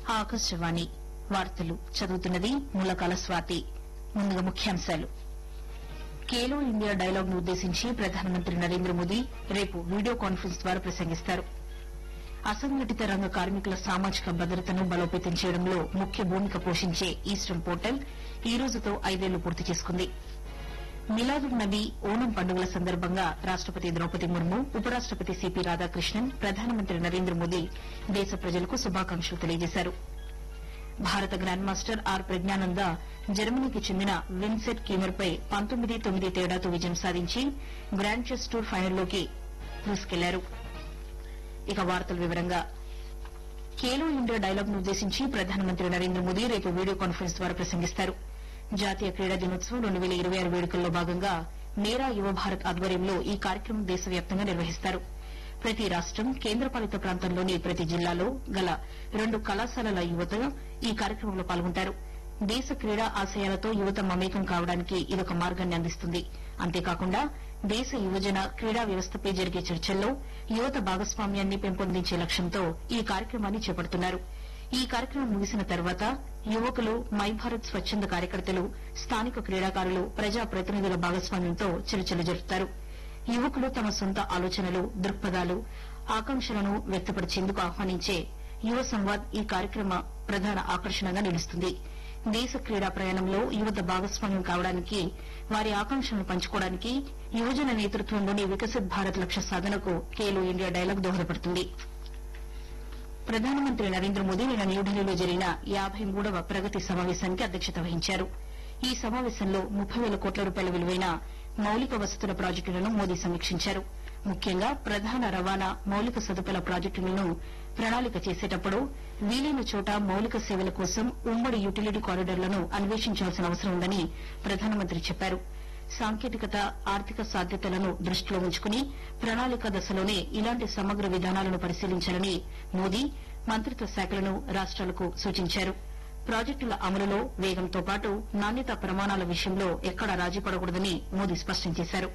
ఆకాశవాణి వార్తలు చదువుతున్నది ములకాల స్వాతి ముందుగా ముఖ్యాంశాలు ఖేలో ఇండియా డైలాగ్ ను ఉద్దేశించి ప్రధానమంత్రి నరేంద్ర మోదీ రేపు వీడియో కాన్ఫరెన్స్ ద్వారా ప్రసంగిస్తారు అసంఘటిత రంగ కార్మికుల సామాజిక భద్రతను బలోపేతం చేయడంలో ముఖ్య భూమిక పోషించే ఈస్టర్న్ పోర్టల్ ఈ రోజుతో ఐదేళ్లు పూర్తి చేసుకుంది మిలాదున్ నబీ ఓణం పండుగల సందర్భంగా రాష్టపతి ద్రౌపది ముర్ము ఉపరాష్టపతి సిపి రాధాకృష్ణన్ ప్రధానమంత్రి నరేంద్ర మోదీ దేశ ప్రజలకు శుభాకాంక్షలు తెలియజేశారు భారత గ్రాండ్ మాస్టర్ ఆర్ ప్రజ్ఞానంద జర్మనీకి చెందిన విన్సెట్ కీమర్పై పంతొమ్మిది తొమ్మిది తేడాతో విజయం సాధించి గ్రాండ్ చెస్ టూర్ ఫైనల్లోకి దూసుకెళ్లారు ఇక వార్తల వివరంగా ఖేలో ఇండియా డైలాగ్ ను ఉద్దేశించి ప్రధానమంత్రి నరేంద్ర మోదీ రేపు వీడియో కాన్ఫరెన్స్ ద్వారా ప్రసంగిస్తారు జాతీయ క్రీడా దినోత్సవం రెండు వేల ఇరవై ఆరు వేడుకల్లో భాగంగా మేరా యువ భారత్ ఆధ్వర్యంలో ఈ కార్యక్రమం దేశవ్యాప్తంగా నిర్వహిస్తారు ప్రతి రాష్టం కేంద్రపాలిత ప్రాంతంలోని ప్రతి జిల్లాలో గల రెండు కళాశాలల యువత ఈ కార్యక్రమంలో పాల్గొంటారు దేశ క్రీడా ఆశయాలతో యువత మమేకం కావడానికి ఇదొక మార్గాన్ని అందిస్తుంది అంతేకాకుండా దేశ యువజన క్రీడా వ్యవస్థపై జరిగే చర్చల్లో యువత భాగస్వామ్యాన్ని పెంపొందించే లక్ష్యంతో ఈ కార్యక్రమాన్ని చేపడుతున్నారు ఈ కార్యక్రమం ముగిసిన తర్వాత యువకులు మై భారత్ స్వచ్ఛంద కార్యకర్తలు స్థానిక క్రీడాకారులు ప్రజా ప్రతినిధుల భాగస్వామ్యంతో చర్చలు జరుపుతారు యువకులు తమ సొంత ఆలోచనలు దృక్పథాలు ఆకాంక్షలను వ్యక్తపరిచేందుకు ఆహ్వానించే యువ సంవాద్ ఈ కార్యక్రమ ప్రధాన ఆకర్షణగా నిలుస్తుంది దేశ క్రీడా ప్రయాణంలో యువత భాగస్వామ్యం కావడానికి వారి ఆకాంక్షలను పంచుకోవడానికి యువజన నేతృత్వంలోని వికసిత్ భారత్ లక్ష్య సాధనకు ఖేలో ఇండియా డైలాగ్ దోహదపడుతుంది ప్రధానమంత్రి నరేంద్ర మోదీ నిన్న న్యూఢిల్లీలో జరిగిన యాబై మూడవ ప్రగతి సమావేశానికి అధ్యక్షత వహించారు ఈ సమావేశంలో ముప్పై వేల కోట్ల రూపాయల విలువైన మౌలిక వసతుల ప్రాజెక్టులను మోదీ సమీక్షించారు ముఖ్యంగా ప్రధాన రవాణా మౌలిక సదుపాయాల ప్రాజెక్టులను ప్రణాళిక చేసేటప్పుడు వీలైన చోట మౌలిక సేవల కోసం ఉమ్మడి యుటిలిటీ కారిడార్లను అన్వేషించాల్సిన అవసరం ఉందని ప్రధానమంత్రి చెప్పారు సాంకేతికత ఆర్థిక సాధ్యతలను దృష్టిలో ఉంచుకుని ప్రణాళిక దశలోనే ఇలాంటి సమగ్ర విధానాలను పరిశీలించాలని మోదీ మంత్రిత్వ శాఖలను రాష్ట్రాలకు సూచించారు ప్రాజెక్టుల అమలులో వేగంతో పాటు నాణ్యత ప్రమాణాల విషయంలో ఎక్కడా రాజీ పడకూడదని మోదీ స్పష్టం చేశారు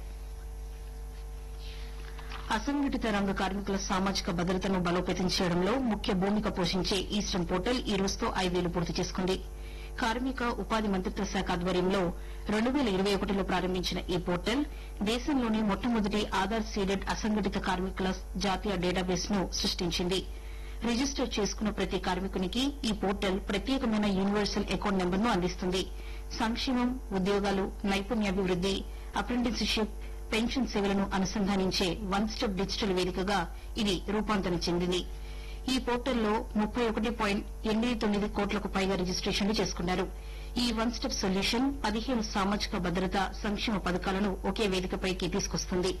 అసంఘటిత రంగ కార్మికుల సామాజిక భద్రతను బలోపేతం చేయడంలో ముఖ్య భూమిక పోషించే ఈస్టర్న్ పోర్టల్ ఈ రోజుతో ఐదేళ్లు పూర్తి చేసుకుంది కార్మిక ఉపాధి మంత్రిత్వ శాఖ ఆధ్వర్యంలో రెండు వేల ఇరవై ఒకటిలో ప్రారంభించిన ఈ పోర్టల్ దేశంలోని మొట్టమొదటి ఆధార్ సీడెడ్ అసంఘటిత కార్మికుల జాతీయ డేటాబేస్ ను సృష్టించింది రిజిస్టర్ చేసుకున్న ప్రతి కార్మికునికి ఈ పోర్టల్ ప్రత్యేకమైన యూనివర్సల్ అకౌంట్ నెంబర్ను అందిస్తుంది సంక్షేమం ఉద్యోగాలు నైపుణ్యాభివృద్ది అప్రెంటిస్షిప్ పెన్షన్ సేవలను అనుసంధానించే వన్ స్టాప్ డిజిటల్ వేదికగా ఇది రూపాంతరం చెందింది ఈ పోర్టల్లో ముప్పై ఒకటి పాయింట్ ఎనిమిది తొమ్మిది కోట్లకు పైగా రిజిస్టేషన్లు చేసుకున్నారు ఈ వన్ స్టాప్ సొల్యూషన్ పదిహేను సామాజిక భద్రత సంక్షేమ పథకాలను ఒకే వేదికపైకి తీసుకొస్తుంది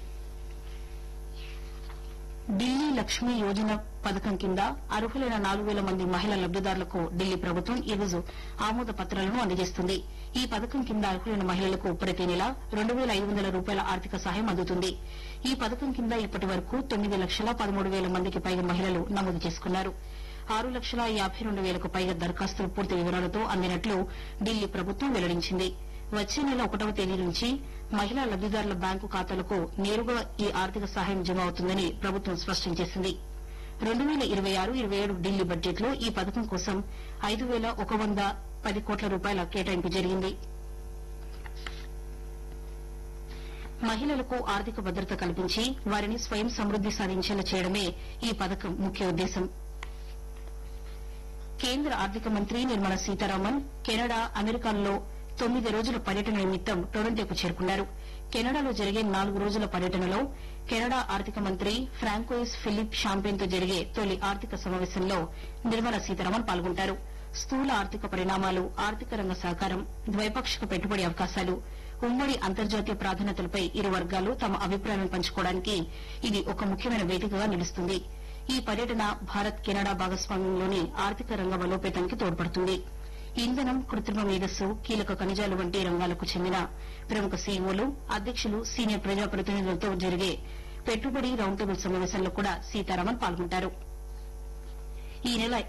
ఢిల్లీ లక్ష్మీ యోజన పథకం కింద అర్హులైన నాలుగు వేల మంది మహిళా లబ్దిదారులకు ఢిల్లీ ప్రభుత్వం ఈ రోజు ఆమోద పత్రాలను అందజేస్తుంది ఈ పథకం కింద అర్హులైన మహిళలకు ప్రతి నెల రెండు వేల ఐదు వందల రూపాయల ఆర్థిక సహాయం అందుతుంది ఈ పథకం కింద ఇప్పటి వరకు తొమ్మిది లక్షల పదమూడు వేల మందికి పైగా మహిళలు నమోదు చేసుకున్నారు ఆరు లక్షల యాబై రెండు వేలకు పైగా దరఖాస్తుల పూర్తి వివరాలతో అందినట్లు ఢిల్లీ ప్రభుత్వం వెల్లడించింది వచ్చే నెల ఒకటవ తేదీ నుంచి మహిళా లబ్దిదారుల బ్యాంకు ఖాతాలకు నేరుగా ఈ ఆర్థిక సహాయం జమ అవుతుందని ప్రభుత్వం స్పష్టం చేసింది రెండు వేల ఇరవై ఆరు ఇరవై ఏడు ఢిల్లీ బడ్జెట్లో ఈ పథకం కోసం ఐదు వేల ఒక వంద పది కోట్ల రూపాయల కేటాయింపు జరిగింది మహిళలకు ఆర్థిక భద్రత కల్పించి వారిని స్వయం సమృద్ది సాధించేలా చేయడమే ఈ పథకం ముఖ్య ఉద్దేశం కేంద్ర ఆర్థిక మంత్రి నిర్మలా సీతారామన్ కెనడా అమెరికాల్లో తొమ్మిది రోజుల పర్యటన నిమిత్తం టొరంటోకు చేరుకున్నారు కెనడాలో జరిగే నాలుగు రోజుల పర్యటనలో కెనడా ఆర్థిక మంత్రి ఫ్రాంకోయిస్ ఫిలిప్ షాంపెన్తో జరిగే తొలి ఆర్థిక సమావేశంలో నిర్మలా సీతారామన్ పాల్గొంటారు స్థూల ఆర్థిక పరిణామాలు ఆర్థిక రంగ సహకారం ద్వైపాక్షిక పెట్టుబడి అవకాశాలు ఉమ్మడి అంతర్జాతీయ ప్రాధాన్యతలపై ఇరు వర్గాలు తమ అభిప్రాయాలను పంచుకోవడానికి ఇది ఒక ముఖ్యమైన వేదికగా నిలుస్తుంది ఈ పర్యటన భారత్ కెనడా భాగస్వామ్యంలోని ఆర్థిక రంగ బలోపేతానికి తోడ్పడుతుంది ఇంధనం కృత్రిమ మేధస్సు కీలక ఖనిజాలు వంటి రంగాలకు చెందిన ప్రముఖ సీఈఓలు అధ్యకులు సీనియర్ ప్రజాప్రతినిధులతో జరిగే పెట్టుబడి రౌండ్ టేబుల్ సమావేశంలో కూడా సీతారామన్ పాల్గొంటారు ఈ నెల